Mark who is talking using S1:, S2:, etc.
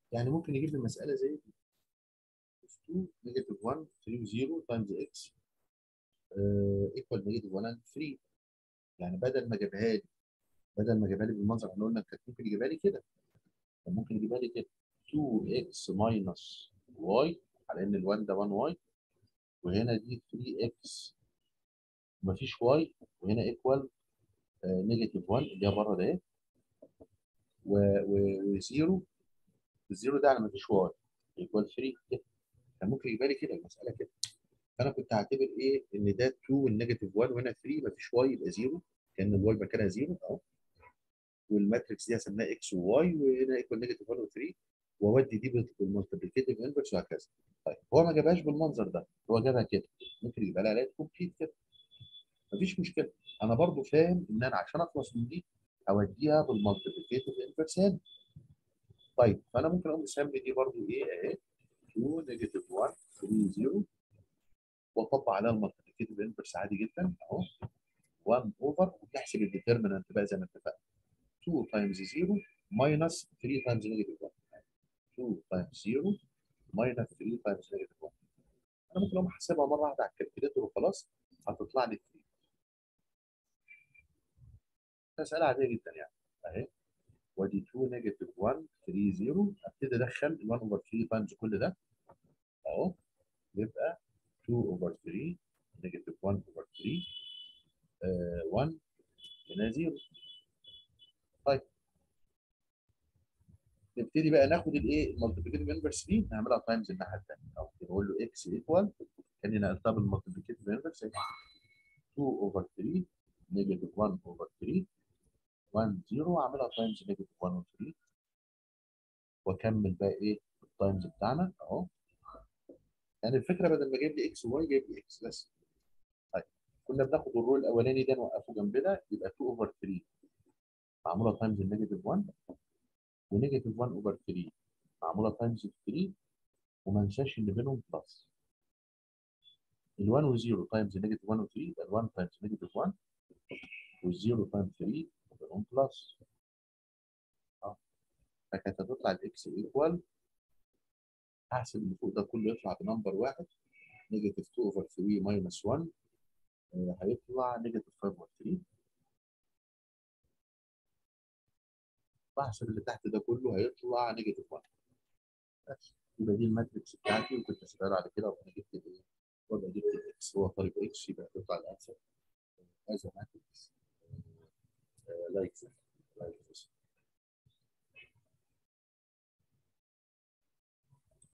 S1: يعني ممكن يجيب لي مساله زي دي 2 نيجاتيف 1 3 0 تايمز اكس ايكوال نيجاتيف 1 اند 3 يعني بدل ما جابها لي بدل ما جابها لي بالمنظر احنا قلنا كانت ممكن يجيبها لي كده كان ممكن يجيبها لي كده 2 اكس ماينس واي على ان ال1 ده 1 واي وهنا دي 3 اكس مفيش واي وهنا ايكوال نيجاتيف 1 اللي هي بره ده ايه وزيرو الزيرو ده على مفيش واي ايكوال 3 كده كان ممكن يجيبها لي كده المساله كده فانا كنت هعتبر ايه ان ده 2 والنيجاتيف 1 وهنا 3 مفيش واي يبقى زيرو كان الواي مكانها زيرو اهو والماتريكس دي هسميها اكس وواي وهنا ايكوال نيجاتيف 1 و3 واودي دي بالمالتيبليكيتيف انفرس وهكذا طيب هو ما جابهاش بالمنظر ده هو جابها كده ممكن يبقى لها لقيت كومبليت كده مفيش مشكله انا برضو فاهم ان انا عشان اخلص من دي اوديها بالمالتيبليكيتيف انفرس هنا طيب فانا ممكن اقوم مسمي دي برضو ايه اهي 2 نيجاتيف 1 3 0 واطبق عليها المالتيبليكيتيف انفرس عادي جدا اهو 1 اوفر وتحسب الديترمننت بقى زي ما اتفقنا 2 تايمز 0 ماينس 3 تايمز نيجاتيف 1 2 تايمز 0 ماينس 3 تايمز نيجاتيف 1 انا ممكن اقوم احسبها مره واحده على الكالكوليتر وخلاص هتطلع لي 3 مساله عاديه جدا يعني اهي وادي 2 نيجاتيف 1 3 0 ابتدي ادخل 1 اوفر 3 تايمز كل ده اهو يبقى 2 اوفر 3 نيجاتيف 1 اوفر 3 آه 1 هنا 0 طيب نبتدي بقى ناخد الايه المالتيبيكيتيف انفرس دي نعملها تايمز الناحيه الثانيه او نقول له اكس ايكوال كاني نقلتها بالمالتيبيكيتيف انفرس 2 اوفر 3 نيجاتيف 1 اوفر 3 1 0 اعملها تايمز نيجاتيف 1 و 3 واكمل بقى ايه التايمز بتاعنا اهو يعني الفكره بدل ما جايب لي اكس وواي جايب لي اكس بس طيب كنا بناخد الرول الاولاني ده نوقفه جنبنا يبقى 2 اوفر 3 معموله تايمز النيجاتيف 1 ونيجاتيف 1 اوفر 3 معموله تايمز 3 وما انساش ان بينهم بلس ال 1 و 0 تايمز نيجاتيف 1 و 3 يبقى ال 1 تايمز نيجاتيف 1 وال 0 تايمز 3 بينهم بلس اه فكانت هتطلع الاكس ايكوال هحسب اللي فوق ده كله يطلع بنمبر واحد نيجاتيف 2 اوفر 3 ماينس 1 آه، هيطلع نيجاتيف 5 اوفر 3 بحسب اللي تحت ده كله هيطلع نيجاتيف 1 بس يبقى دي الماتريكس بتاعتي وكنت شغال على كده وانا جبت الايه؟ وابقى جبت الاكس هو طالب اكس يبقى هتطلع الانسر هذا ماتريكس لايك لايك